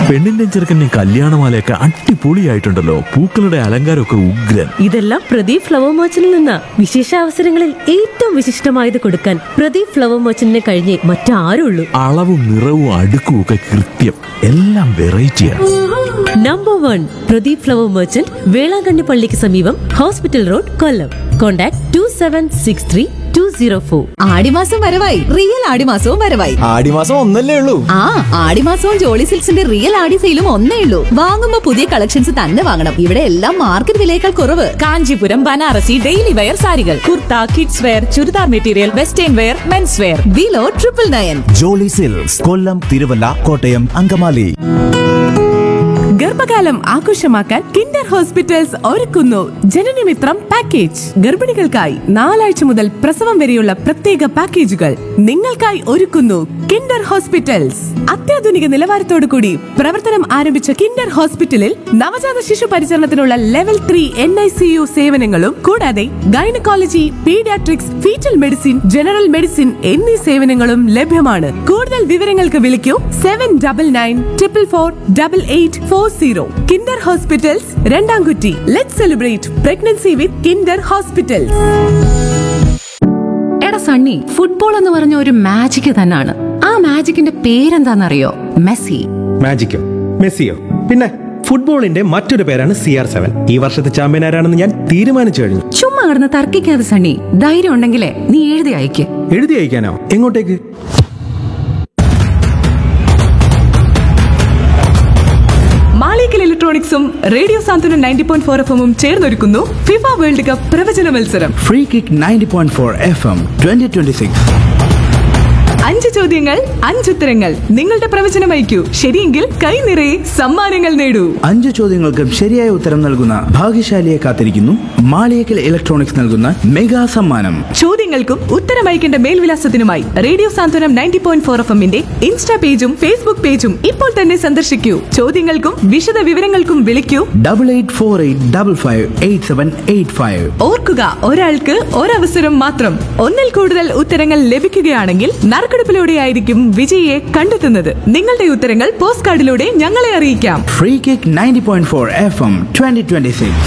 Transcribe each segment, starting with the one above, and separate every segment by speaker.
Speaker 1: പെണ്ണിന്റെ ചെറുക്കൻ്റെ കല്യാണമാലയൊക്കെ അടിപൊളിയായിട്ടുണ്ടല്ലോ പൂക്കളുടെ അലങ്കാരമൊക്കെ ഉഗ്രൻ
Speaker 2: ഇതെല്ലാം പ്രദീപ് ഫ്ലവർ മർച്ചന്റിൽ നിന്ന് വിശേഷ അവസരങ്ങളിൽ ഏറ്റവും വിശിഷ്ടമായത് കൊടുക്കാൻ പ്രദീപ് ഫ്ലവർ മർച്ചന്റിനെ കഴിഞ്ഞേ മറ്റാരുള്ളൂ
Speaker 1: അളവും നിറവും അടുക്കും ഒക്കെ കൃത്യം എല്ലാം വെറൈറ്റിയാണ്
Speaker 2: number one Pradeep flower merchant Velankanni പള്ളിക്ക് സമീപം hospital road Kollam contact two seven six three two zero four
Speaker 3: ആടിമാസം വരവായി റിയൽ ആടിമാസവും വരവായി
Speaker 4: ആടിമാസം ഒന്നല്ലേ ഉള്ളൂ
Speaker 3: ആ ആടിമാസവും ജോളി സിൽക്സിന്റെ റിയൽ ആടി സെയിലും ഒന്നേ ഉള്ളൂ വാങ്ങുമ്പോ പുതിയ കളക്ഷൻസ് തന്നെ വാങ്ങണം ഇവിടെ എല്ലാം മാർക്കറ്റ് വിലയേക്കാൾ കുറവ്
Speaker 5: കാഞ്ചീപുരം ബനാറസി ഡെയിലി വെയർ സാരികൾ kurta kids wear churidar material western wear men's wear
Speaker 3: below triple nine
Speaker 4: Jolly Silks Kollam Thiruvalla Kottayam Angamaly
Speaker 5: ഗർഭകാലം ആഘോഷമാക്കാൻ കിൻഡർ ഹോസ്പിറ്റൽസ് ഒരുക്കുന്നു ജനനമിത്രം പാക്കേജ് ഗർഭിണികൾക്കായി നാലാഴ്ച മുതൽ പ്രസവം വരെയുള്ള പ്രത്യേക പാക്കേജുകൾ നിങ്ങൾക്കായി ഒരുക്കുന്നു കിൻഡർ ഹോസ്പിറ്റൽസ് അത്യാധുനിക നിലവാരത്തോടു കൂടി പ്രവർത്തനം ആരംഭിച്ച കിൻഡർ ഹോസ്പിറ്റലിൽ നവജാത ശിശു പരിചരണത്തിനുള്ള level three N I C U സേവനങ്ങളും കൂടാതെ gynaecology paediatrics foetal medicine general medicine എന്നീ സേവനങ്ങളും ലഭ്യമാണ് കൂടുതൽ വിവരങ്ങൾക്ക് വിളിക്കൂ seven double nine triple four double eight four zero Kinder hospitals Randamkutti let celebrate pregnancy with Kinder hospitals
Speaker 6: എടാ സണ്ണി ഫുട്ബോൾ എന്ന് പറഞ്ഞ ഒരു മാജിക് തന്നെയാണ് ആ മാജിക്കിന്റെ പേരെന്താണെന്നറിയോ മെസ്സി
Speaker 7: മാജിക്കോ മെസ്സിയോ പിന്നെ ഫുട്ബോളിന്റെ മറ്റൊരു പേരാണ് സി ആർ സെവൻ ഈ വർഷത്തെ ചാമ്പ്യൻ ആരാണെന്ന് ഞാൻ തീരുമാനിച്ചു കഴിഞ്ഞു
Speaker 6: ചുമ്മാ കിടന്ന് തർക്കിക്കാതെ സണ്ണി ധൈര്യം ഉണ്ടെങ്കിലേ നീ എഴുതി അയക്ക്
Speaker 7: എഴുതി അയക്കാനോ എങ്ങോട്ടേക്ക്
Speaker 5: മാളിക്കൽ ഇലക്ട്രോണിക്സും radio Santhwanam ninety point four F എമ്മും ചേർന്നൊരുക്കുന്നു ഫിഫ വേൾഡ് കപ്പ് പ്രവചന മത്സരം
Speaker 8: free kick ninety point four F M twenty twenty six
Speaker 5: അഞ്ച് ചോദ്യങ്ങൾ അഞ്ചുത്തരങ്ങൾ നിങ്ങളുടെ പ്രവചനം അയക്കൂ ശരിയെങ്കിൽ കൈ നിറയെ സമ്മാനങ്ങൾ നേടൂ
Speaker 8: അഞ്ച് ചോദ്യങ്ങൾക്കും ശരിയായ ഉത്തരം നൽകുന്ന ഭാഗ്യശാലിയെ കാത്തിരിക്കുന്നു മാളിയേക്കൽ ഇലക്ട്രോണിക്സ് നൽകുന്ന മെഗാ സമ്മാനം
Speaker 5: ചോദ്യങ്ങൾക്കും ഉത്തരം അയക്കേണ്ട മേൽവിലാസത്തിനുമായി radio Santhwanam ninety point four F എമ്മിന്റെ ഇൻസ്റ്റാ പേജും ഫേസ്ബുക്ക് പേജും ഇപ്പോൾ തന്നെ സന്ദർശിക്കൂ ചോദ്യങ്ങൾക്കും വിശദ വിവരങ്ങൾക്കും വിളിക്കൂ
Speaker 8: double eight four eight double five eight seven eight five
Speaker 5: ഓർക്കുക ഒരാൾക്ക് ഒരവസരം മാത്രം ഒന്നിൽ കൂടുതൽ ഉത്തരങ്ങൾ ലഭിക്കുകയാണെങ്കിൽ നറുക്കെടുപ്പിലൂടെയായിരിക്കും വിജയിയെ കണ്ടെത്തുന്നത് നിങ്ങളുടെ ഉത്തരങ്ങൾ പോസ്റ്റ് കാർഡിലൂടെ ഞങ്ങളെ അറിയിക്കാം
Speaker 8: free kick ninety point four F M twenty twenty six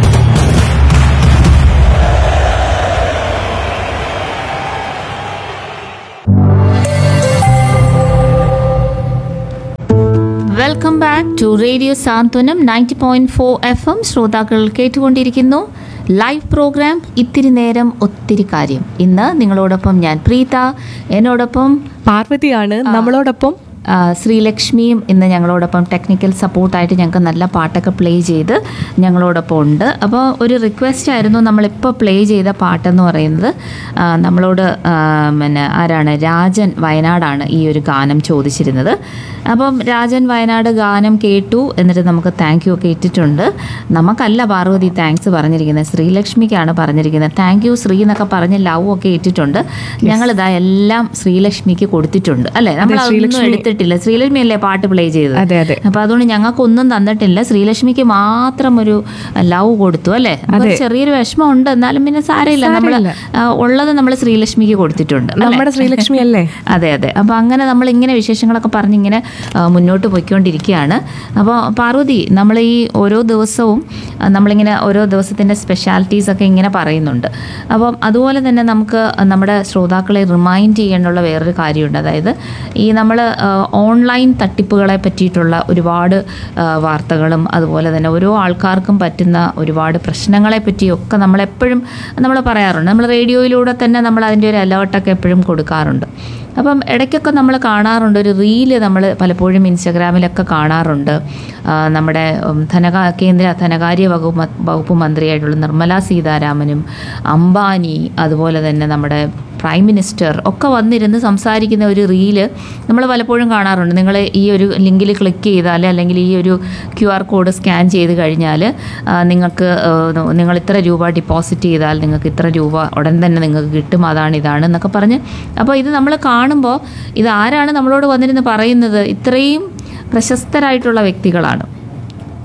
Speaker 9: welcome back to radio Santhwanam ninety point four F M ശ്രോതാക്കൾ കേട്ടുകൊണ്ടിരിക്കുന്നു ലൈവ് പ്രോഗ്രാം ഇത്തിരി നേരം ഒത്തിരി കാര്യം ഇന്ന് നിങ്ങളോടൊപ്പം ഞാൻ പ്രീത എന്നോടൊപ്പം
Speaker 5: പാർവതിയാണ് നമ്മളോടൊപ്പം
Speaker 9: ആ, ശ്രീലക്ഷ്മിയും ഇന്ന് ഞങ്ങളോടൊപ്പം ടെക്നിക്കൽ സപ്പോർട്ടായിട്ട് ഞങ്ങൾക്ക് നല്ല പാട്ടൊക്കെ പ്ലേ ചെയ്ത് ഞങ്ങളോടൊപ്പം ഉണ്ട് അപ്പോൾ ഒരു റിക്വസ്റ്റ് ആയിരുന്നു നമ്മളിപ്പോൾ പ്ലേ ചെയ്ത പാട്ടെന്ന് പറയുന്നത് ആ, നമ്മളോട് ആ, പിന്നെ ആരാണ് രാജൻ വയനാടാണ് ഈ ഒരു ഗാനം ചോദിച്ചിരുന്നത് അപ്പം രാജൻ വയനാട് ഗാനം കേട്ടു എന്നിട്ട് നമുക്ക് താങ്ക് യു ഒക്കെ ഇട്ടിട്ടുണ്ട് നമുക്കല്ല പാർവതി താങ്ക്സ് പറഞ്ഞിരിക്കുന്നത് ശ്രീലക്ഷ്മിക്കാണ് പറഞ്ഞിരിക്കുന്നത് താങ്ക് യു ശ്രീ എന്നൊക്കെ പറഞ്ഞ് ലവ് ഒക്കെ ഇട്ടിട്ടുണ്ട് ഞങ്ങളിതാ എല്ലാം ശ്രീലക്ഷ്മിക്ക് കൊടുത്തിട്ടുണ്ട് അല്ലേ നമ്മൾ അതൊന്നും എടുത്തിട്ടില്ല ശ്രീലക്ഷ്മി അല്ലേ പാട്ട് പ്ലേ ചെയ്തത്
Speaker 5: അതെ, അതെ.
Speaker 9: അപ്പൊ അതുകൊണ്ട് ഞങ്ങൾക്കൊന്നും തന്നിട്ടില്ല ശ്രീലക്ഷ്മിക്ക് മാത്രം ഒരു ലവ് കൊടുത്തു അല്ലേ അപ്പൊ ഒരു ചെറിയൊരു വിഷമം ഉണ്ട് എന്നാലും പിന്നെ സാരമില്ല നമ്മൾ ഉള്ളത് നമ്മൾ ശ്രീലക്ഷ്മിക്ക് കൊടുത്തിട്ടുണ്ട് അല്ലേ?
Speaker 5: നമ്മുടെ ശ്രീലക്ഷ്മി അല്ലേ?
Speaker 9: അതെ അതെ അപ്പോൾ അങ്ങനെ നമ്മൾ ഇങ്ങനെ വിശേഷങ്ങളൊക്കെ പറഞ്ഞിങ്ങനെ ആ, മുന്നോട്ട് പോയിക്കൊണ്ടിരിക്കുകയാണ് അപ്പോൾ പാർവതി നമ്മൾ ഈ ഓരോ ദിവസവും ആ, നമ്മളിങ്ങനെ ഓരോ ദിവസത്തിൻ്റെ സ്പെഷ്യാലിറ്റീസ് ഒക്കെ ഇങ്ങനെ പറയുന്നുണ്ട് അപ്പം അതുപോലെ തന്നെ നമുക്ക് നമ്മുടെ ശ്രോതാക്കളെ റിമൈൻഡ് ചെയ്യാനുള്ള വേറൊരു കാര്യമുണ്ട് അതായത് ഈ നമ്മൾ ഓൺലൈൻ തട്ടിപ്പുകളെ പറ്റിയിട്ടുള്ള ഒരുപാട് ആ, വാർത്തകളും അതുപോലെ തന്നെ ഓരോ ആൾക്കാർക്കും പറ്റുന്ന ഒരുപാട് പ്രശ്നങ്ങളെ പറ്റിയൊക്കെ നമ്മളെപ്പോഴും നമ്മൾ പറയാറുണ്ട് നമ്മൾ റേഡിയോയിലൂടെ തന്നെ നമ്മൾ അതിൻ്റെ ഒരു അലേർട്ടൊക്കെ എപ്പോഴും കൊടുക്കാറുണ്ട് അപ്പം ഇടയ്ക്കൊക്കെ നമ്മൾ കാണാറുണ്ട് ഒരു റീല് നമ്മൾ പലപ്പോഴും ഇൻസ്റ്റഗ്രാമിലൊക്കെ കാണാറുണ്ട് ആ, നമ്മുടെ ഉം, ധനകാ കേന്ദ്ര ധനകാര്യ വകുപ്പ് മ- വകുപ്പ് മന്ത്രിയായിട്ടുള്ള നിർമ്മല സീതാരാമനും അംബാനി അതുപോലെ തന്നെ നമ്മുടെ പ്രൈം മിനിസ്റ്റർ ഒക്കെ വന്നിരുന്ന് സംസാരിക്കുന്ന ഒരു റീല് നമ്മൾ പലപ്പോഴും കാണാറുണ്ട് നിങ്ങൾ ഈ ഒരു ലിങ്കിൽ ക്ലിക്ക് ചെയ്താൽ അല്ലെങ്കിൽ ഈ ഒരു ക്യു ആർ കോഡ് സ്കാൻ ചെയ്ത് കഴിഞ്ഞാൽ ആ, നിങ്ങൾക്ക് ആ, നിങ്ങൾ ഇത്ര രൂപ ഡിപ്പോസിറ്റ് ചെയ്താൽ നിങ്ങൾക്ക് ഇത്ര രൂപ ഉടൻ തന്നെ നിങ്ങൾക്ക് കിട്ടും അതാണ് ഇതാണ് എന്നൊക്കെ പറഞ്ഞ് അപ്പോൾ ഇത് നമ്മൾ കാണുമ്പോൾ ഇത് ആരാണ് നമ്മളോട് വന്നിരുന്ന് പറയുന്നത് ഇത്രയും പ്രശസ്തരായിട്ടുള്ള വ്യക്തികളാണ്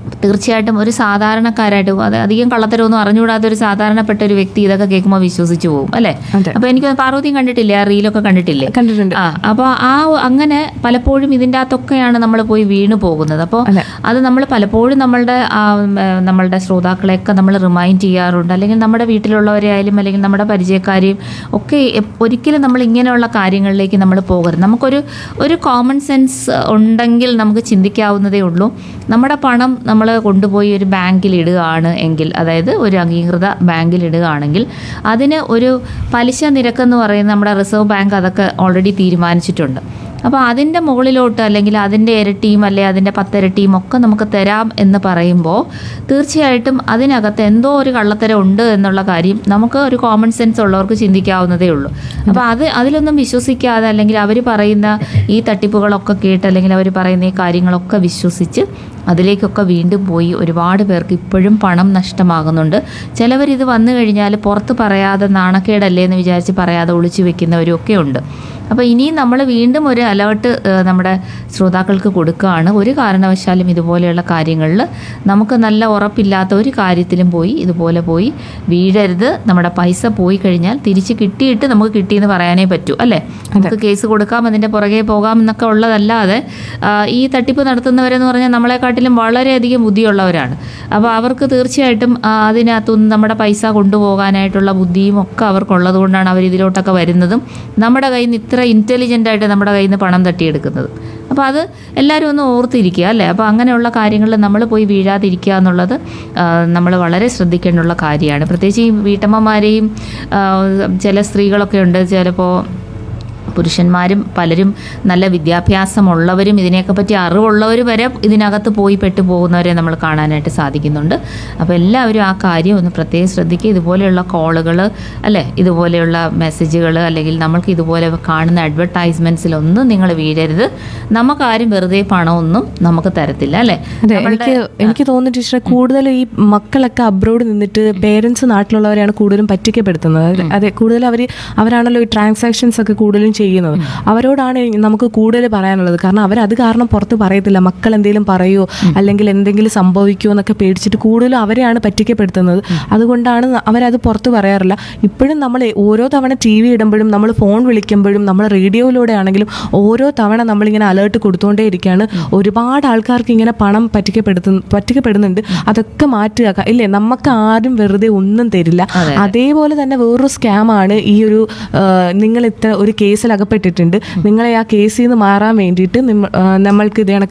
Speaker 9: തീർച്ചയായിട്ടും ഒരു സാധാരണക്കാരായിട്ട് അത് അധികം കള്ളത്തരമൊന്നും അറിഞ്ഞുകൂടാത്ത ഒരു സാധാരണപ്പെട്ട ഒരു വ്യക്തി ഇതൊക്കെ കേൾക്കുമ്പോൾ വിശ്വസിച്ച് പോകും അല്ലേ
Speaker 5: അതെ.
Speaker 9: അപ്പൊ എനിക്ക് തോന്നുന്നു പാർവതിയും കണ്ടിട്ടില്ലേ ആ റീലൊക്കെ കണ്ടിട്ടില്ലേ
Speaker 5: കണ്ടിട്ടുണ്ട്.
Speaker 9: ആ അപ്പോൾ ആ അങ്ങനെ പലപ്പോഴും ഇതിൻ്റെ അകത്തൊക്കെയാണ് നമ്മൾ പോയി വീണു പോകുന്നത് അപ്പോൾ
Speaker 5: അതെ.
Speaker 9: അത് നമ്മൾ പലപ്പോഴും നമ്മളുടെ ആ, ഉം, ഏ, നമ്മളുടെ ശ്രോതാക്കളെയൊക്കെ നമ്മൾ റിമൈൻഡ് ചെയ്യാറുണ്ട് അല്ലെങ്കിൽ നമ്മുടെ വീട്ടിലുള്ളവരെ ആയാലും അല്ലെങ്കിൽ നമ്മുടെ പരിചയക്കാരെയും ഒക്കെ എപ്- ഒരിക്കലും നമ്മൾ ഇങ്ങനെയുള്ള കാര്യങ്ങളിലേക്ക് നമ്മൾ പോകരുത് നമുക്കൊരു ഒരു കോമൺ സെൻസ് ഉണ്ടെങ്കിൽ നമുക്ക് ചിന്തിക്കാവുന്നതേ ഉള്ളൂ നമ്മുടെ പണം നമ്മൾ കൊണ്ടുപോയി ഒരു ബാങ്കിൽ ഇടുകയാണ് എങ്കിൽ അതായത് ഒരു അംഗീകൃത ബാങ്കിൽ ഇടുകയാണെങ്കിൽ അതിന് ഒരു പലിശ നിരക്കെന്ന് പറയുന്നത് നമ്മുടെ റിസർവ് ബാങ്ക് അതൊക്കെ ഓൾറെഡി തീരുമാനിച്ചിട്ടുണ്ട് അപ്പോൾ അതിൻ്റെ മുകളിലോട്ട് അല്ലെങ്കിൽ അതിൻ്റെ ഇരട്ടിയും അല്ലെ അതിൻ്റെ പത്തിരട്ടിയും ഒക്കെ നമുക്ക് തരാം എന്ന് പറയുമ്പോൾ തീർച്ചയായിട്ടും അതിനകത്ത് എന്തോ ഒരു കള്ളത്തരം ഉണ്ട് എന്നുള്ള കാര്യം നമുക്ക് ഒരു കോമൺ സെൻസ് ഉള്ളവർക്ക് ചിന്തിക്കാവുന്നതേ ഉള്ളൂ അപ്പോൾ അത് അതിലൊന്നും വിശ്വസിക്കാതെ അല്ലെങ്കിൽ അവർ പറയുന്ന ഈ തട്ടിപ്പുകളൊക്കെ കേട്ട് അല്ലെങ്കിൽ അവർ പറയുന്ന ഈ കാര്യങ്ങളൊക്കെ വിശ്വസിച്ച് അതിലേക്കൊക്കെ വീണ്ടും പോയി ഒരുപാട് പേർക്ക് ഇപ്പോഴും പണം നഷ്ടമാകുന്നുണ്ട് ചിലവരിത് വന്നു കഴിഞ്ഞാൽ പുറത്ത് പറയാതെ നാണക്കേടല്ലേ എന്ന് വിചാരിച്ച് പറയാതെ ഒളിച്ചു വെക്കുന്നവരും ഒക്കെ ഉണ്ട് അപ്പോൾ ഇനിയും നമ്മൾ വീണ്ടും ഒരു അലേർട്ട് നമ്മുടെ ശ്രോതാക്കൾക്ക് കൊടുക്കുകയാണ് ഒരു കാരണവശാലും ഇതുപോലെയുള്ള കാര്യങ്ങളിൽ നമുക്ക് നല്ല ഉറപ്പില്ലാത്ത ഒരു കാര്യത്തിലും പോയി ഇതുപോലെ പോയി വീഴരുത് നമ്മുടെ പൈസ പോയി കഴിഞ്ഞാൽ തിരിച്ച് കിട്ടിയിട്ട് നമുക്ക് കിട്ടിയെന്ന് പറയാനേ പറ്റൂ അല്ലേ നമുക്ക് കേസ് കൊടുക്കാം അതിൻ്റെ പുറകെ പോകാം എന്നൊക്കെ ഉള്ളതല്ലാതെ ആ, ഈ തട്ടിപ്പ് നടത്തുന്നവരെന്ന് പറഞ്ഞാൽ നമ്മളെക്കാട്ടിലും വളരെയധികം ബുദ്ധിയുള്ളവരാണ് അപ്പോൾ അവർക്ക് തീർച്ചയായിട്ടും ആ, അതിനകത്തുനിന്ന് നമ്മുടെ പൈസ കൊണ്ടുപോകാനായിട്ടുള്ള ബുദ്ധിയും ഒക്കെ അവർക്കുള്ളത് കൊണ്ടാണ് അവർ ഇതിലോട്ടൊക്കെ വരുന്നതും നമ്മുടെ കയ്യിൽ നിന്ന് ഇത്ര ഇൻ്റലിജൻ്റ് ആയിട്ട് നമ്മുടെ കയ്യിൽ നിന്ന് പണം തട്ടിയെടുക്കുന്നത് അപ്പോൾ അത് എല്ലാവരും ഒന്ന് ഓർത്തിരിക്കുക അല്ലേ അപ്പോൾ അങ്ങനെയുള്ള കാര്യങ്ങളിൽ നമ്മൾ പോയി വീഴാതിരിക്കുക എന്നുള്ളത് നമ്മൾ വളരെ ശ്രദ്ധിക്കേണ്ടുള്ള കാര്യമാണ് പ്രത്യേകിച്ച് ഈ വീട്ടമ്മമാരെയും ആ, ചില സ്ത്രീകളൊക്കെ ഉണ്ട് ചിലപ്പോൾ പുരുഷന്മാരും പലരും നല്ല വിദ്യാഭ്യാസമുള്ളവരും ഇതിനെയൊക്കെ പറ്റി അറിവുള്ളവർ വരെ ഇതിനകത്ത് പോയി പെട്ടു പോകുന്നവരെ നമ്മൾ കാണാനായിട്ട് സാധിക്കുന്നുണ്ട് അപ്പോൾ എല്ലാവരും ആ കാര്യം ഒന്ന് പ്രത്യേകം ശ്രദ്ധിക്കുക ഇതുപോലെയുള്ള കോളുകൾ അല്ലേ ഇതുപോലെയുള്ള മെസ്സേജുകൾ അല്ലെങ്കിൽ നമ്മൾക്ക് ഇതുപോലെ കാണുന്ന അഡ്വർടൈസ്മെൻറ്റ്സിലൊന്നും നിങ്ങൾ വീഴരുത് നമുക്കാരും വെറുതെ പണമൊന്നും നമുക്ക് തരത്തില്ല അല്ലേ
Speaker 5: അതെ
Speaker 9: നമ്മളുടെ-
Speaker 5: എനിക്ക് എനിക്ക് തോന്നുന്നു ടീച്ചറെ കൂടുതലും ഈ മക്കളൊക്കെ അബ്രോഡ് നിന്നിട്ട് പേരൻസ് നാട്ടിലുള്ളവരെയാണ് കൂടുതലും പറ്റിക്കപ്പെടുത്തുന്നത് അതെ- അതെ കൂടുതൽ അവർ അവരാണല്ലോ ഈ ട്രാൻസാക്ഷൻസ് ഒക്കെ കൂടുതലും ചെയ്യുന്നത് അവരോടാണ് നമുക്ക് കൂടുതൽ പറയാനുള്ളത് കാരണം അവർ അത് കാരണം പുറത്ത് പറയത്തില്ല മക്കൾ എന്തെങ്കിലും പറയുമോ അല്ലെങ്കിൽ എന്തെങ്കിലും സംഭവിക്കുമോ എന്നൊക്കെ പേടിച്ചിട്ട് കൂടുതലും അവരെയാണ് പറ്റിക്കപ്പെടുത്തുന്നത് അതുകൊണ്ടാണ് അവരത് പുറത്ത് പറയാറില്ല ഇപ്പോഴും നമ്മൾ ഓരോ തവണ ടി വി ഇടുമ്പോഴും നമ്മൾ ഫോൺ വിളിക്കുമ്പോഴും നമ്മൾ റേഡിയോയിലൂടെ ആണെങ്കിലും ഓരോ തവണ നമ്മളിങ്ങനെ അലേർട്ട് കൊടുത്തുകൊണ്ടേ ഇരിക്കുകയാണ് ഒരുപാട് ആൾക്കാർക്ക് ഇങ്ങനെ പണം പറ്റിക്കപ്പെടുത്തുന്നു പറ്റിക്കപ്പെടുന്നുണ്ട് അതൊക്കെ മാറ്റുക ക- ഇല്ലേ നമുക്ക് ആരും വെറുതെ ഒന്നും തരില്ല അതേപോലെ തന്നെ വേറൊരു സ്കാമാണ് ഈ ഒരു ആ, നിങ്ങൾ ഇത്ര ഒരു കേസിൽ അകപ്പെട്ടിട്ടുണ്ട് നിങ്ങളെ ആ കേസിൽ നിന്ന് മാറാൻ വേണ്ടിയിട്ട് നിമ്മ- ആ, നമ്മൾക്ക് ഇത് കണക്ക്